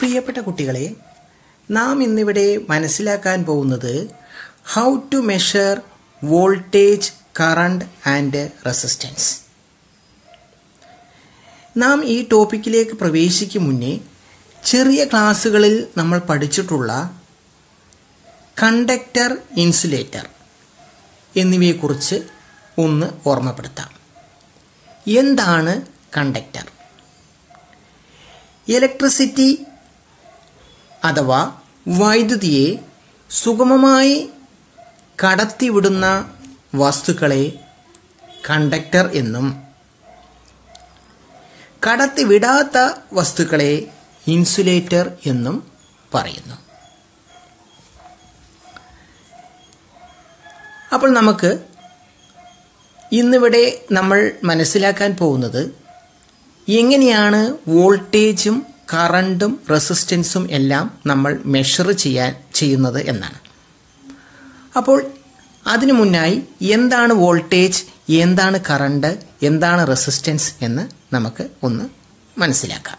പ്രിയപ്പെട്ട കുട്ടികളെ നാം ഇന്നിവിടെ മനസ്സിലാക്കാൻ പോകുന്നത് how to measure voltage current and resistance നാം ഈ ടോപ്പിക്കിലേക്ക് പ്രവേശിക്കും മുന്നേ ചെറിയ ക്ലാസ്സുകളിൽ നമ്മൾ പഠിച്ചിട്ടുള്ള കണ്ടക്ടർ ഇൻസുലേറ്റർ എന്നിവയെക്കുറിച്ച് ഒന്ന് ഓർമ്മപ്പെടുത്താം എന്താണ് കണ്ടക്ടർ ഇലക്ട്രിസിറ്റി അഥവാ വൈദ്യുതിയെ സുഗമമായി കടത്തിവിടുന്ന വസ്തുക്കളെ കണ്ടക്ടർ എന്നും കടത്തിവിടാത്ത വസ്തുക്കളെ ഇൻസുലേറ്റർ എന്നും പറയുന്നു അപ്പോൾ നമുക്ക് ഇന്നിവിടെ നമ്മൾ മനസ്സിലാക്കാൻ പോകുന്നത് എങ്ങനെയാണ് വോൾട്ടേജും കറണ്ടും റെസിസ്റ്റൻസും എല്ലാം നമ്മൾ മെഷർ ചെയ്യാൻ ചെയ്യുന്നത് എന്നാണ് അപ്പോൾ അതിനു മുന്നായി എന്താണ് വോൾട്ടേജ് എന്താണ് കറണ്ട് എന്താണ് റെസിസ്റ്റൻസ് എന്ന് നമുക്ക് ഒന്ന് മനസ്സിലാക്കാം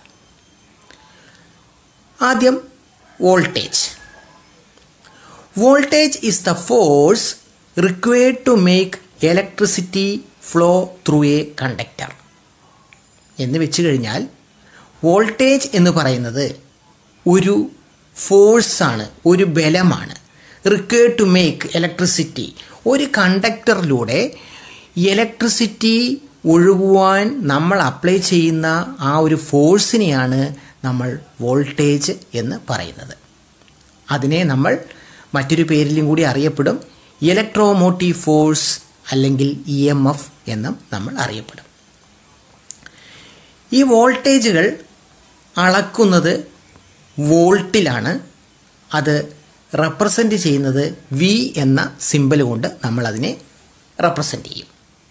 ആദ്യം voltage voltage is the force required to make electricity flow through a conductor എന്ന് വെച്ച് കഴിഞ്ഞാൽ വോൾട്ടേജ് എന്ന് പറയുന്നത് ഒരു ഫോഴ്സാണ് ഒരു ബലമാണ് റിക്വയർഡ് ടു മേക്ക് ഇലക്ട്രിസിറ്റി ഒരു കണ്ടക്ടറിലൂടെ ഇലക്ട്രിസിറ്റി ഒഴുകുവാൻ നമ്മൾ അപ്ലൈ ചെയ്യുന്ന ആ ഒരു ഫോഴ്സിനെയാണ് നമ്മൾ വോൾട്ടേജ് എന്ന് പറയുന്നത് അതിനെ നമ്മൾ മറ്റൊരു പേരിലും കൂടി അറിയപ്പെടും ഇലക്ട്രോമോട്ടീവ് ഫോഴ്സ് അല്ലെങ്കിൽ ഇ എം എഫ് എന്നും നമ്മൾ അറിയപ്പെടും ഈ വോൾട്ടേജുകൾ അളക്കുന്നത് വോൾട്ടിലാണ് അത് റെപ്രസെൻ്റ് ചെയ്യുന്നത് വി എന്ന സിമ്പൽ കൊണ്ട് നമ്മൾ അതിനെ റെപ്രസെൻ്റ് ചെയ്യും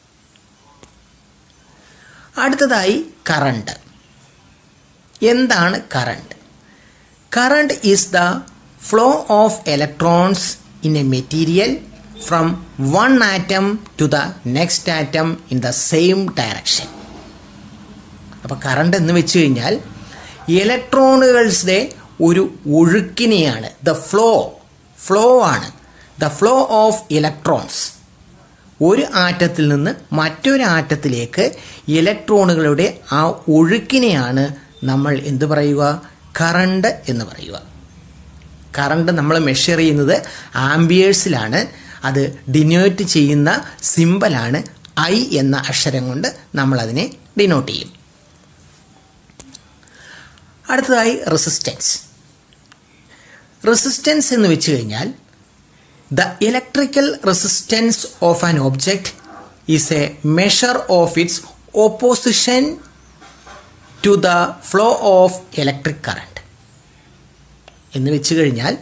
അടുത്തതായി കറണ്ട് എന്താണ് current current is the flow of electrons in a material from one atom to the next atom in the same direction അപ്പോൾ കറണ്ട് എന്ന് വെച്ച് കഴിഞ്ഞാൽ ഇലക്ട്രോണുകളുടെ ഒരു ഒഴുക്കിനെയാണ് ദ ഫ്ലോ ഫ്ലോ ആണ് ദ ഫ്ലോ ഓഫ് ഇലക്ട്രോൺസ് ഒരു ആറ്റത്തിൽ നിന്ന് മറ്റൊരു ആറ്റത്തിലേക്ക് ഇലക്ട്രോണുകളുടെ ആ ഒഴുക്കിനെയാണ് നമ്മൾ എന്ത് പറയുക കറണ്ട് എന്ന് പറയുക കറണ്ട് നമ്മൾ മെഷർ ചെയ്യുന്നത് ആംബിയേഴ്സിലാണ് അത് ഡിനോട്ട് ചെയ്യുന്ന സിമ്പലാണ് ഐ എന്ന അക്ഷരം കൊണ്ട് നമ്മൾ അതിനെ ഡിനോട്ട് ചെയ്യും അടുത്തതായി റെസിസ്റ്റൻസ് റെസിസ്റ്റൻസ് എന്ന് വെച്ച് കഴിഞ്ഞാൽ the electrical resistance of an object is a measure of its opposition to the flow of electric current എന്ന് വെച്ച് കഴിഞ്ഞാൽ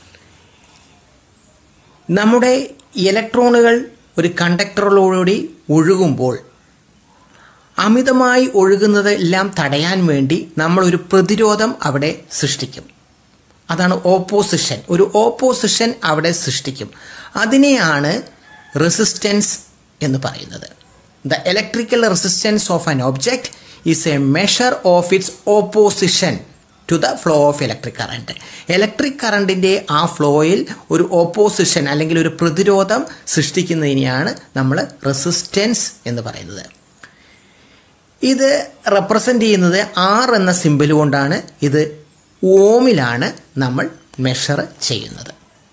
നമ്മുടെ ഇലക്ട്രോണുകൾ ഒരു കണ്ടക്ടറിലൂടെ ഒഴുകുമ്പോൾ അമിതമായി ഒഴുകുന്നത് എല്ലാം തടയാൻ വേണ്ടി നമ്മൾ ഒരു പ്രതിരോധം അവിടെ സൃഷ്ടിക്കും അതാണ് ഓപ്പോസിഷൻ ഒരു ഓപ്പോസിഷൻ അവിടെ സൃഷ്ടിക്കും അതിനെയാണ് റെസിസ്റ്റൻസ് എന്ന് പറയുന്നത് the electrical resistance of an object is a measure of its opposition to the flow of electric current electric കറണ്ടിൻ്റെ ആ ഫ്ലോയിൽ ഒരു ഓപ്പോസിഷൻ അല്ലെങ്കിൽ ഒരു പ്രതിരോധം സൃഷ്ടിക്കുന്നതിനെയാണ് നമ്മൾ റെസിസ്റ്റൻസ് എന്ന് പറയുന്നത് ഇത് റെപ്രസെൻ്റ് ചെയ്യുന്നത് ആർ എന്ന സിമ്പിൾ കൊണ്ടാണ് ഇത് ഓമിലാണ് നമ്മൾ മെഷർ ചെയ്യുന്നത്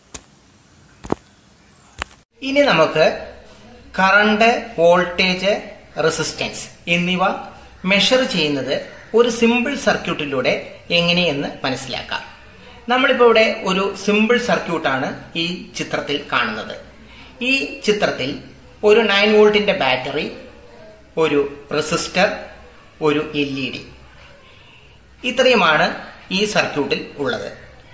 ഇനി നമുക്ക് കറണ്ട് വോൾട്ടേജ് റെസിസ്റ്റൻസ് എന്നിവ മെഷർ ചെയ്യുന്നത് ഒരു സിമ്പിൾ സർക്യൂട്ടിലൂടെ എങ്ങനെയെന്ന് മനസ്സിലാക്കാം നമ്മളിപ്പോൾ ഇവിടെ ഒരു സിമ്പിൾ സർക്യൂട്ടാണ് ഈ ചിത്രത്തിൽ കാണുന്നത് ഈ ചിത്രത്തിൽ ഒരു നയൻ വോൾട്ടിന്റെ ബാറ്ററി ഒരു റെസിസ്റ്റർ ഒരു എൽ ഇ ഡി ഇത്രയുമാണ് ഈ സർക്യൂട്ടിൽ ഉള്ളത്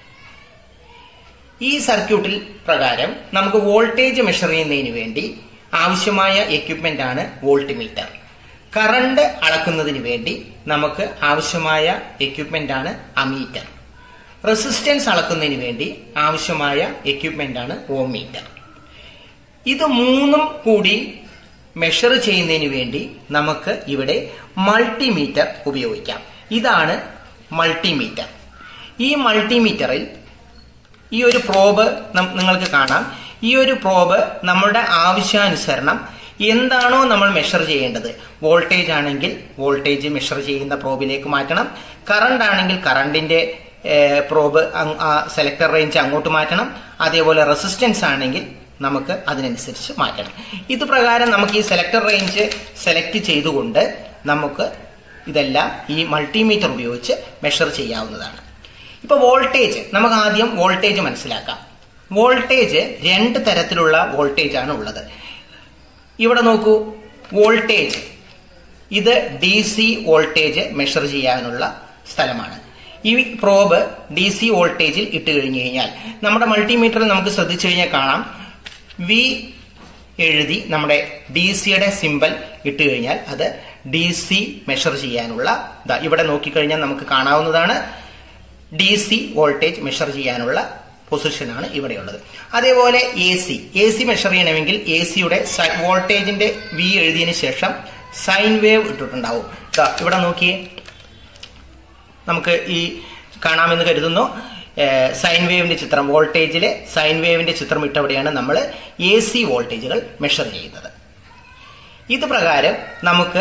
ഈ സർക്യൂട്ടിൽ പ്രകാരം നമുക്ക് വോൾട്ടേജ് മെഷർ ചെയ്യുന്നതിന് വേണ്ടി ആവശ്യമായ എക്യുപ്മെന്റ് ആണ് വോൾട്ട്മീറ്റർ കറണ്ട് അളക്കുന്നതിന് വേണ്ടി നമുക്ക് ആവശ്യമായ എക്യുപ്മെന്റ് ആണ് അമീറ്റർ റെസിസ്റ്റൻസ് അളക്കുന്നതിന് വേണ്ടി ആവശ്യമായ എക്യുപ്മെന്റ് ആണ് ഓമീറ്റർ ഇത് മൂന്നും കൂടി മെഷർ ചെയ്യുന്നതിന് വേണ്ടി നമുക്ക് ഇവിടെ മൾട്ടിമീറ്റർ ഉപയോഗിക്കാം ഇതാണ് മൾട്ടിമീറ്റർ ഈ മൾട്ടിമീറ്ററിൽ ഈ ഒരു പ്രോബ് നം- നിങ്ങൾക്ക് കാണാം ഈ ഒരു പ്രോബ് നമ്മുടെ ആവശ്യാനുസരണം എന്താണോ നമ്മൾ മെഷർ ചെയ്യേണ്ടത് വോൾട്ടേജ് ആണെങ്കിൽ വോൾട്ടേജ് മെഷർ ചെയ്യുന്ന പ്രോബിലേക്ക് മാറ്റണം കറണ്ട് ആണെങ്കിൽ കറണ്ടിന്റെ പ്രോബ് ആ സെലക്ടർ റേഞ്ച് അങ്ങോട്ട് മാറ്റണം അതേപോലെ റെസിസ്റ്റൻസ് ആണെങ്കിൽ നമുക്ക് അതിനനുസരിച്ച് മാറ്റണം ഇത് പ്രകാരം നമുക്ക് ഈ സെലക്ടർ റേഞ്ച് സെലക്ട് ചെയ്തുകൊണ്ട് നമുക്ക് ഇതെല്ലാം ഈ മൾട്ടിമീറ്റർ ഉപയോഗിച്ച് മെഷർ ചെയ്യാവുന്നതാണ് ഇപ്പൊ വോൾട്ടേജ് നമുക്ക് ആദ്യം വോൾട്ടേജ് മനസ്സിലാക്കാം വോൾട്ടേജ് രണ്ട് തരത്തിലുള്ള വോൾട്ടേജ് ആണ് ഉള്ളത് ഇവിടെ നോക്കൂ വോൾട്ടേജ് ഇത് ഡി സി വോൾട്ടേജ് മെഷർ ചെയ്യാനുള്ള സ്ഥലമാണ് ഈ പ്രോബ് ഡി സി വോൾട്ടേജിൽ ഇട്ട് കഴിഞ്ഞു കഴിഞ്ഞാൽ നമ്മുടെ മൾട്ടിമീറ്ററിൽ നമുക്ക് ശ്രദ്ധിച്ചു കഴിഞ്ഞാൽ കാണാം വി എഴുതി നമ്മുടെ ഡി സിയുടെ സിമ്പൽ ഇട്ട് കഴിഞ്ഞാൽ അത് ഡി സി മെഷർ ചെയ്യാനുള്ള ദാ ഇവിടെ നോക്കിക്കഴിഞ്ഞാൽ നമുക്ക് കാണാവുന്നതാണ് ഡി സി വോൾട്ടേജ് മെഷർ ചെയ്യാനുള്ള പൊസിഷനാണ് ഇവിടെയുള്ളത് അതേപോലെ A C A C measure ചെയ്യണമെങ്കിൽ എ സിയുടെ വോൾട്ടേജിന്റെ വി എഴുതിയതിനു ശേഷം സൈൻ വേവ് ഇട്ടിട്ടുണ്ടാവും ദാ ഇവിടെ നോക്കിയേ നമുക്ക് ഈ കാണാമെന്ന് കരുതുന്നു സൈൻ വേവിന്റെ ചിത്രം വോൾട്ടേജിലെ സൈൻ വേവിന്റെ ചിത്രം ഇട്ടവിടെയാണ് നമ്മൾ എ സി വോൾട്ടേജുകൾ മെഷർ ചെയ്യുന്നത് ഇത് പ്രകാരം നമുക്ക്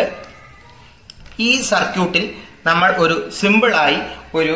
ഈ സർക്യൂട്ടിൽ നമ്മൾ ഒരു സിമ്പിളായി ഒരു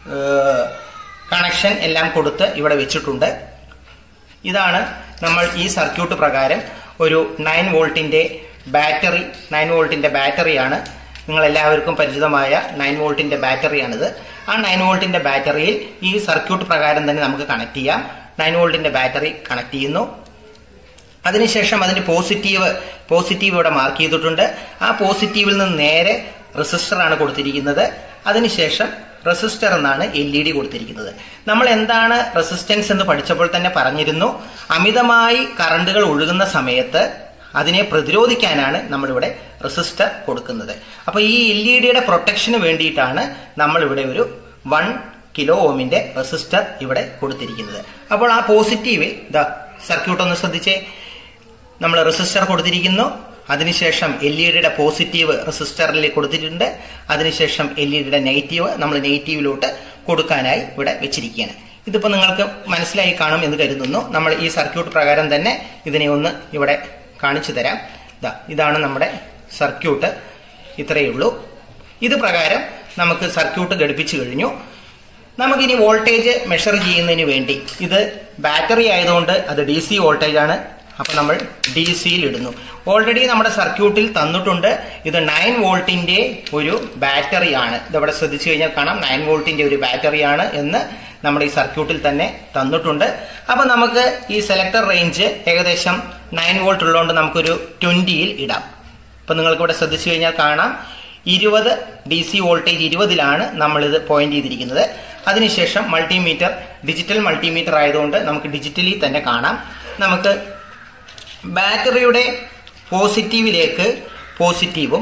കണക്ഷൻ എല്ലാം കൊടുത്ത് ഇവിടെ വെച്ചിട്ടുണ്ട് ഇതാണ് നമ്മൾ ഈ സർക്യൂട്ട് പ്രകാരം ഒരു നയൻ വോൾട്ടിന്റെ ബാറ്ററി നയൻ വോൾട്ടിന്റെ ബാറ്ററിയാണ് നിങ്ങൾ എല്ലാവർക്കും പരിചിതമായ നയൻ വോൾട്ടിന്റെ ബാറ്ററിയാണിത് ആ നയൻ വോൾട്ടിന്റെ ബാറ്ററിയിൽ ഈ സർക്യൂട്ട് പ്രകാരം തന്നെ നമുക്ക് കണക്ട് ചെയ്യാം നയൻ വോൾട്ടിന്റെ ബാറ്ററി കണക്ട് ചെയ്യുന്നു അതിനുശേഷം അതിന്റെ പോസിറ്റീവ് പോസിറ്റീവ് ഇവിടെ മാർക്ക് ചെയ്തിട്ടുണ്ട് ആ പോസിറ്റീവിൽ നിന്ന് നേരെ റെസിസ്റ്റർ ആണ് കൊടുത്തിരിക്കുന്നത് അതിനുശേഷം റെസിസ്റ്റർ എന്നാണ് എൽ ഇ ഡി കൊടുത്തിരിക്കുന്നത് നമ്മൾ എന്താണ് റെസിസ്റ്റൻസ് എന്ന് പഠിച്ചപ്പോൾ തന്നെ പറഞ്ഞിരുന്നു അമിതമായി കറണ്ടുകൾ ഒഴുകുന്ന സമയത്ത് അതിനെ പ്രതിരോധിക്കാനാണ് നമ്മളിവിടെ റെസിസ്റ്റർ കൊടുക്കുന്നത് അപ്പൊ ഈ എൽ ഇ ഡിയുടെ പ്രൊട്ടക്ഷന് വേണ്ടിയിട്ടാണ് നമ്മളിവിടെ ഒരു വൺ കിലോ ഓമിന്റെ റെസിസ്റ്റർ ഇവിടെ കൊടുത്തിരിക്കുന്നത് അപ്പോൾ ആ പോസിറ്റീവ് ഇതാ സർക്യൂട്ട് ഒന്ന് ശ്രദ്ധിച്ചേ നമ്മൾ റെസിസ്റ്റർ കൊടുത്തിരിക്കുന്നു അതിനുശേഷം എൽ ഇ ഡിയുടെ പോസിറ്റീവ് റെസിസ്റ്ററിൽ കൊടുത്തിട്ടുണ്ട് അതിനുശേഷം എൽ ഇ ഡിയുടെ നെഗറ്റീവ് നമ്മൾ നെഗറ്റീവിലോട്ട് കൊടുക്കാനായി ഇവിടെ വെച്ചിരിക്കുകയാണ് ഇതിപ്പോൾ നിങ്ങൾക്ക് മനസ്സിലായി കാണും എന്ന് കരുതുന്നു നമ്മൾ ഈ സർക്യൂട്ട് പ്രകാരം തന്നെ ഇതിനെ ഒന്ന് ഇവിടെ കാണിച്ചു തരാം ഇതാ ഇതാണ് നമ്മുടെ സർക്യൂട്ട് ഇത്രയേ ഉള്ളൂ ഇത് പ്രകാരം നമുക്ക് സർക്യൂട്ട് ഘടിപ്പിച്ചു കഴിഞ്ഞു നമുക്കിനി വോൾട്ടേജ് മെഷർ ചെയ്യുന്നതിന് വേണ്ടി ഇത് ബാറ്ററി ആയതുകൊണ്ട് അത് ഡി സി വോൾട്ടേജ് ആണ് അപ്പൊ നമ്മൾ ഡി സിയിൽ ഇടുന്നു ഓൾറെഡി നമ്മുടെ സർക്യൂട്ടിൽ തന്നിട്ടുണ്ട് ഇത് നയൻ വോൾട്ടിന്റെ ഒരു ബാറ്ററി ആണ് ഇതവിടെ ശ്രദ്ധിച്ചു കഴിഞ്ഞാൽ കാണാം നയൻ വോൾട്ടിന്റെ ഒരു ബാറ്ററിയാണ് എന്ന് നമ്മുടെ ഈ സർക്യൂട്ടിൽ തന്നെ തന്നിട്ടുണ്ട് അപ്പൊ നമുക്ക് ഈ സെലക്ടർ റേഞ്ച് ഏകദേശം നയൻ വോൾട്ട് ഉള്ളതുകൊണ്ട് നമുക്കൊരു ട്വന്റിയിൽ ഇടാം അപ്പൊ നിങ്ങൾക്ക് ഇവിടെ ശ്രദ്ധിച്ചു കഴിഞ്ഞാൽ കാണാം ഇരുപത് ഡി സി വോൾട്ടേജ് ഇരുപതിലാണ് നമ്മളിത് പോയിന്റ് ചെയ്തിരിക്കുന്നത് അതിനുശേഷം മൾട്ടിമീറ്റർ ഡിജിറ്റൽ മൾട്ടിമീറ്റർ ആയതുകൊണ്ട് നമുക്ക് ഡിജിറ്റലി തന്നെ കാണാം നമുക്ക് ബാറ്ററിയുടെ പോസിറ്റീവിലേക്ക് പോസിറ്റീവും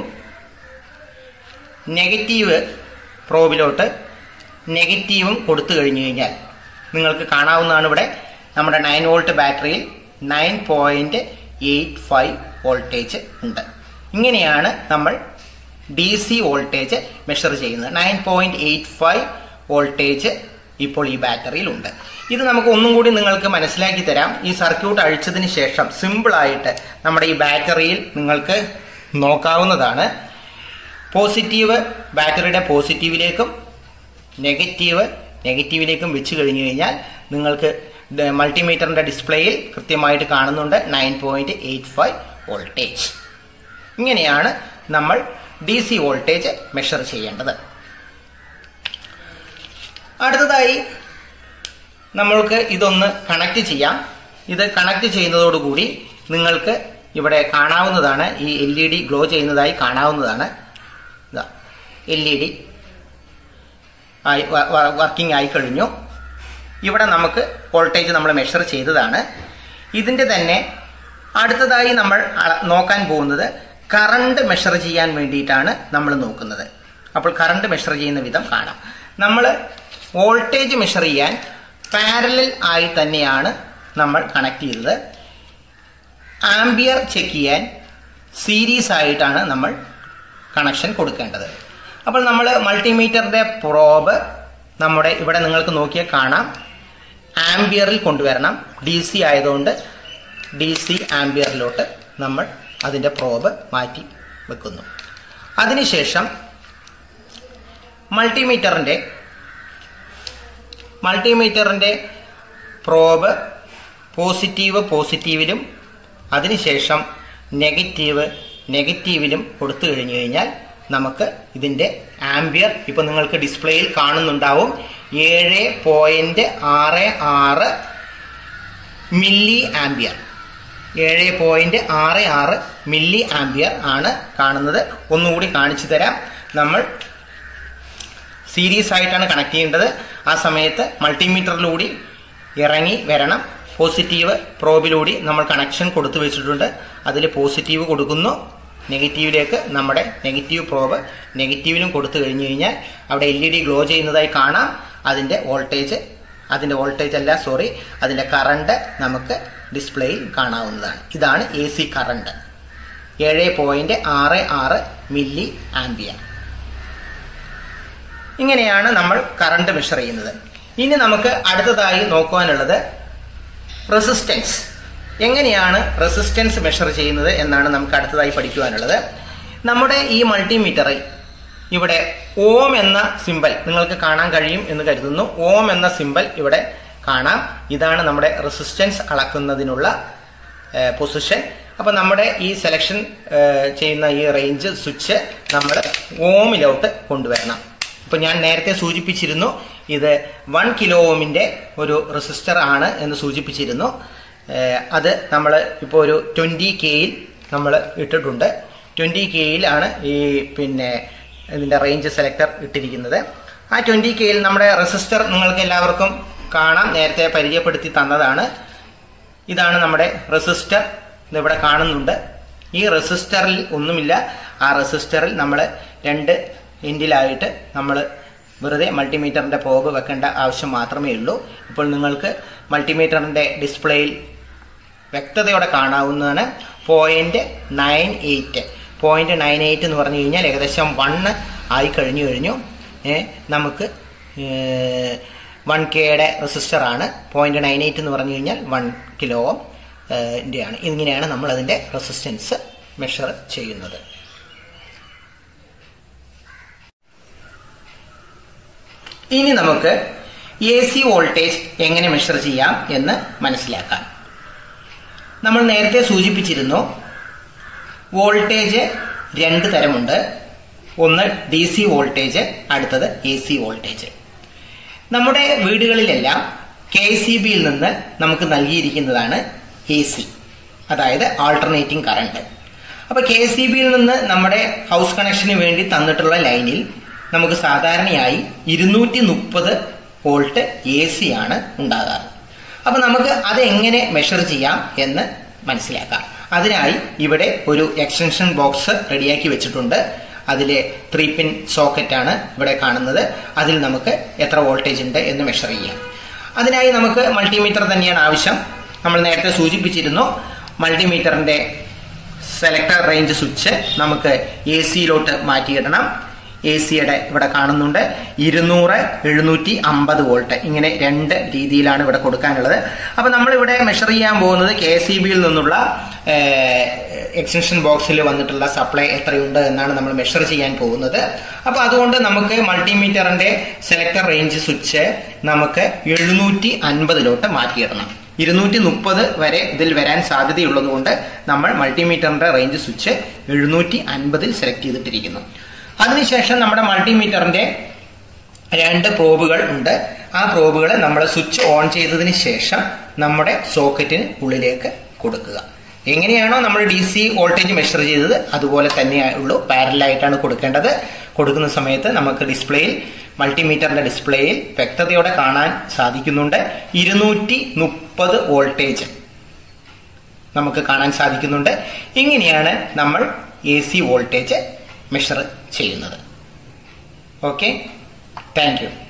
നെഗറ്റീവ് പ്രോബിലോട്ട് നെഗറ്റീവും കൊടുത്തു കഴിഞ്ഞു കഴിഞ്ഞാൽ നിങ്ങൾക്ക് കാണാവുന്നതാണ് ഇവിടെ നമ്മുടെ നയൻ വോൾട്ട് ബാറ്ററിയിൽ nine point eight five voltage ഉണ്ട് ഇങ്ങനെയാണ് നമ്മൾ ഡി സി വോൾട്ടേജ് മെഷർ ചെയ്യുന്നത് nine point eight five voltage ഇപ്പോൾ ഈ ബാറ്ററിയിൽ ഉണ്ട് ഇത് നമുക്ക് ഒന്നും കൂടി നിങ്ങൾക്ക് മനസ്സിലാക്കി തരാം ഈ സർക്യൂട്ട് അഴിച്ചതിന് ശേഷം സിമ്പിളായിട്ട് നമ്മുടെ ഈ ബാറ്ററിയിൽ നിങ്ങൾക്ക് നോക്കാവുന്നതാണ് പോസിറ്റീവ് ബാറ്ററിയുടെ പോസിറ്റീവിലേക്കും നെഗറ്റീവ് നെഗറ്റീവിലേക്കും വെച്ച് കഴിഞ്ഞു കഴിഞ്ഞാൽ നിങ്ങൾക്ക് മൾട്ടിമീറ്ററിന്റെ ഡിസ്പ്ലേയിൽ കൃത്യമായിട്ട് കാണുന്നുണ്ട് nine point eight five voltage ഇങ്ങനെയാണ് നമ്മൾ ഡി സി വോൾട്ടേജ് മെഷർ ചെയ്യേണ്ടത് അടുത്തതായി നമ്മൾക്ക് ഇതൊന്ന് കണക്ട് ചെയ്യാം ഇത് കണക്ട് ചെയ്യുന്നതോടുകൂടി നിങ്ങൾക്ക് ഇവിടെ കാണാവുന്നതാണ് ഈ എൽ ഇ ഡി ഗ്ലോ ചെയ്യുന്നതായി കാണാവുന്നതാണ് എൽ ഇ ഡി ആയി വർക്കിംഗ് ആയി കഴിഞ്ഞു ഇവിടെ നമുക്ക് വോൾട്ടേജ് നമ്മൾ മെഷർ ചെയ്തതാണ് ഇതിന്റെ തന്നെ അടുത്തതായി നമ്മൾ നോക്കാൻ പോകുന്നത് കറണ്ട് മെഷർ ചെയ്യാൻ വേണ്ടിയിട്ടാണ് നമ്മൾ നോക്കുന്നത് അപ്പോൾ കറണ്ട് മെഷർ ചെയ്യുന്ന വിധം കാണാം നമ്മൾ വോൾട്ടേജ് മെഷർ ചെയ്യാൻ പാരലൽ ആയി തന്നെയാണ് നമ്മൾ കണക്ട് ചെയ്തത് ആംബിയർ ചെക്ക് ചെയ്യാൻ സീരീസ് ആയിട്ടാണ് നമ്മൾ കണക്ഷൻ കൊടുക്കേണ്ടത് അപ്പോൾ നമ്മൾ മൾട്ടിമീറ്ററിന്റെ പ്രോബ് നമ്മുടെ ഇവിടെ നിങ്ങൾക്ക് നോക്കിയാൽ കാണാം ആംബിയറിൽ കൊണ്ടുവരണം ഡി സി ആയതുകൊണ്ട് ഡി സി ആംബിയറിലോട്ട് നമ്മൾ അതിൻ്റെ പ്രോബ് മാറ്റി വെക്കുന്നു അതിനുശേഷം മൾട്ടിമീറ്ററിൻ്റെ മൾട്ടിമീറ്ററിൻ്റെ പ്രോബ് പോസിറ്റീവ് പോസിറ്റീവിലും അതിനുശേഷം നെഗറ്റീവ് നെഗറ്റീവിലും കൊടുത്തു കഴിഞ്ഞു കഴിഞ്ഞാൽ നമുക്ക് ഇതിൻ്റെ ആംബിയർ ഇപ്പം നിങ്ങൾക്ക് ഡിസ്പ്ലേയിൽ കാണുന്നുണ്ടാവും ഏഴ് പോയിന്റ് ആറ് ആറ് മില്ലി ആംബിയർ ഏഴ് പോയിന്റ് ആറ് ആറ് മില്ലി ആംബിയർ ആണ് കാണുന്നത് ഒന്നുകൂടി കാണിച്ചു തരാം നമ്മൾ സീരീസ് ആയിട്ടാണ് കണക്ട് ചെയ്യേണ്ടത് ആ സമയത്ത് മൾട്ടിമീറ്ററിലൂടെ ഇറങ്ങി വരണം പോസിറ്റീവ് പ്രോബിലൂടെ നമ്മൾ കണക്ഷൻ കൊടുത്തു വെച്ചിട്ടുണ്ട് അതിൽ പോസിറ്റീവ് കൊടുക്കുന്നു നെഗറ്റീവിലേക്ക് നമ്മുടെ നെഗറ്റീവ് പ്രോബ് നെഗറ്റീവിലും കൊടുത്തു കഴിഞ്ഞു കഴിഞ്ഞാൽ അവിടെ എൽ ഇ ഡി ഗ്ലോ ചെയ്യുന്നതായി കാണാം അതിൻ്റെ വോൾട്ടേജ് അതിൻ്റെ വോൾട്ടേജ് അല്ല സോറി അതിൻ്റെ കറണ്ട് നമുക്ക് ഡിസ്പ്ലേയിൽ കാണാവുന്നതാണ് ഇതാണ് എ സി കറണ്ട് ഏഴ് പോയിന്റ് ആറ് ആറ് മില്ലി ആംബിയർ ഇങ്ങനെയാണ് നമ്മൾ കറണ്ട് മെഷർ ചെയ്യുന്നത് ഇനി നമുക്ക് അടുത്തതായി നോക്കുവാനുള്ളത് റെസിസ്റ്റൻസ് എങ്ങനെയാണ് റെസിസ്റ്റൻസ് മെഷർ ചെയ്യുന്നത് എന്നാണ് നമുക്ക് അടുത്തതായി പഠിക്കുവാനുള്ളത് നമ്മുടെ ഈ മൾട്ടിമീറ്ററിൽ ഇവിടെ ഓം എന്ന സിമ്പൽ നിങ്ങൾക്ക് കാണാൻ കഴിയും എന്ന് കരുതുന്നു ഓം എന്ന സിമ്പൽ ഇവിടെ കാണാം ഇതാണ് നമ്മുടെ റെസിസ്റ്റൻസ് അളക്കുന്നതിനുള്ള പൊസിഷൻ അപ്പൊ നമ്മുടെ ഈ സെലക്ഷൻ ചെയ്യുന്ന ഈ റേഞ്ച് സ്വിച്ച് നമ്മൾ ഓമിലോട്ട് കൊണ്ടുവരണം ഇപ്പൊ ഞാൻ നേരത്തെ സൂചിപ്പിച്ചിരുന്നു ഇത് വൺ കിലോ ഓമിന്റെ ഒരു റെസിസ്റ്റർ ആണ് എന്ന് സൂചിപ്പിച്ചിരുന്നു ഏഹ് അത് നമ്മൾ ഇപ്പോൾ ഒരു ട്വന്റി കെയിൽ നമ്മൾ ഇട്ടിട്ടുണ്ട് ട്വന്റി കെയിലാണ് ഈ പിന്നെ ഇതിന്റെ റേഞ്ച് സെലക്ടർ ഇട്ടിരിക്കുന്നത് ആ ട്വന്റി കെയിൽ നമ്മുടെ റെസിസ്റ്റർ നിങ്ങൾക്ക് എല്ലാവർക്കും കാണാം നേരത്തെ പരിചയപ്പെടുത്തി തന്നതാണ് ഇതാണ് നമ്മുടെ റെസിസ്റ്റർ ഇതിവിടെ കാണുന്നുണ്ട് ഈ റെസിസ്റ്ററിൽ ഒന്നുമില്ല ആ റെസിസ്റ്ററിൽ നമ്മൾ രണ്ട് എൻഡിലായിട്ട് നമ്മൾ വെറുതെ മൾട്ടിമീറ്ററിന്റെ പ്രോബ് വെക്കേണ്ട ആവശ്യം മാത്രമേ ഉള്ളൂ ഇപ്പോൾ നിങ്ങൾക്ക് മൾട്ടിമീറ്ററിന്റെ ഡിസ്പ്ലേയിൽ വ്യക്തതയോടെ കാണാവുന്നതാണ് point nine eight point nine eight എന്ന് പറഞ്ഞു കഴിഞ്ഞാൽ ഏകദേശം വണ്ണ് ആയി കഴിഞ്ഞു കഴിഞ്ഞു ഏ, നമുക്ക് വൺ കെയുടെ റെസിസ്റ്റർ ആണ് പോയിന്റ് നയൻ എയ്റ്റ് എന്ന് പറഞ്ഞു കഴിഞ്ഞാൽ വൺ കിലോ ആണ് ഇങ്ങനെയാണ് നമ്മൾ അതിന്റെ റെസിസ്റ്റൻസ് മെഷർ ചെയ്യുന്നത് ഇനി നമുക്ക് എ സി വോൾട്ടേജ് എങ്ങനെ മെഷർ ചെയ്യാം എന്ന് മനസ്സിലാക്കാം നമ്മൾ നേരത്തെ സൂചിപ്പിച്ചിരുന്നു വോൾട്ടേജ് രണ്ട് തരമുണ്ട് ഒന്ന് ഡി സി വോൾട്ടേജ് അടുത്തത് എ സി വോൾട്ടേജ് നമ്മുടെ വീടുകളിലെല്ലാം കെ സി ബിയിൽ നിന്ന് നമുക്ക് നൽകിയിരിക്കുന്നതാണ് എ സി അതായത് ആൾട്ടർനേറ്റിംഗ് കറണ്ട് അപ്പൊ കെ സി ബിയിൽ നിന്ന് നമ്മുടെ ഹൗസ് കണക്ഷന് വേണ്ടി തന്നിട്ടുള്ള ലൈനിൽ നമുക്ക് സാധാരണയായി ഇരുന്നൂറ്റി മുപ്പത് വോൾട്ട് എ സി ആണ് ഉണ്ടാകാറ് അപ്പൊ നമുക്ക് അത് എങ്ങനെ മെഷർ ചെയ്യാം എന്ന് മനസ്സിലാക്കാം അതിനായി ഇവിടെ ഒരു എക്സ്റ്റൻഷൻ ബോക്സ് റെഡിയാക്കി വെച്ചിട്ടുണ്ട് അതിലെ ത്രീ പിൻ സോക്കറ്റ് ആണ് ഇവിടെ കാണുന്നത് അതിൽ നമുക്ക് എത്ര വോൾട്ടേജ് ഉണ്ട് എന്ന് മെഷർ ചെയ്യാം അതിനായി നമുക്ക് മൾട്ടിമീറ്റർ തന്നെയാണ് ആവശ്യം നമ്മൾ നേരത്തെ സൂചിപ്പിച്ചിരുന്നു മൾട്ടിമീറ്ററിന്റെ സെലക്ടർ റേഞ്ച് സ്വിച്ച് നമുക്ക് എ സിയിലോട്ട് മാറ്റിയിടണം എ സിയുടെ ഇവിടെ കാണുന്നുണ്ട് ഇരുന്നൂറ് എഴുന്നൂറ്റി അമ്പത് വോൾട്ട് ഇങ്ങനെ രണ്ട് രീതിയിലാണ് ഇവിടെ കൊടുക്കാനുള്ളത് അപ്പൊ നമ്മൾ ഇവിടെ മെഷർ ചെയ്യാൻ പോകുന്നത് കെ സി ബിയിൽ നിന്നുള്ള എക്സ്റ്റൻഷൻ ബോക്സിൽ വന്നിട്ടുള്ള സപ്ലൈ എത്രയുണ്ട് എന്നാണ് നമ്മൾ മെഷർ ചെയ്യാൻ പോകുന്നത് അപ്പൊ അതുകൊണ്ട് നമുക്ക് മൾട്ടിമീറ്ററിന്റെ സെലക്ടർ റേഞ്ച് സ്വിച്ച് നമുക്ക് എഴുന്നൂറ്റി അൻപതിലോട്ട് മാറ്റിയിടണം ഇരുന്നൂറ്റി മുപ്പത് വരെ ഇതിൽ വരാൻ സാധ്യതയുള്ളതുകൊണ്ട് നമ്മൾ മൾട്ടിമീറ്ററിന്റെ റേഞ്ച് സ്വിച്ച് എഴുന്നൂറ്റി അൻപതിൽ സെലക്ട് ചെയ്തിട്ടിരിക്കുന്നു അതിനുശേഷം നമ്മുടെ മൾട്ടിമീറ്ററിന്റെ രണ്ട് പ്രോബുകൾ ഉണ്ട് ആ പ്രോബുകൾ നമ്മൾ സ്വിച്ച് ഓൺ ചെയ്തതിന് ശേഷം നമ്മുടെ സോക്കറ്റിന് ഉള്ളിലേക്ക് കൊടുക്കുക എങ്ങനെയാണോ നമ്മൾ ഡി സി വോൾട്ടേജ് മെഷർ ചെയ്തത് അതുപോലെ തന്നെ ഉള്ളൂ പാരലായിട്ടാണ് കൊടുക്കേണ്ടത് കൊടുക്കുന്ന സമയത്ത് നമുക്ക് ഡിസ്പ്ലേയിൽ മൾട്ടിമീറ്ററിന്റെ ഡിസ്പ്ലേയിൽ വ്യക്തതയോടെ കാണാൻ സാധിക്കുന്നുണ്ട് ഇരുന്നൂറ്റി മുപ്പത് വോൾട്ടേജ് നമുക്ക് കാണാൻ സാധിക്കുന്നുണ്ട് ഇങ്ങനെയാണ് നമ്മൾ എ സി വോൾട്ടേജ് മെഷർ ചെയ്യുന്നത് ഓക്കെ താങ്ക് യു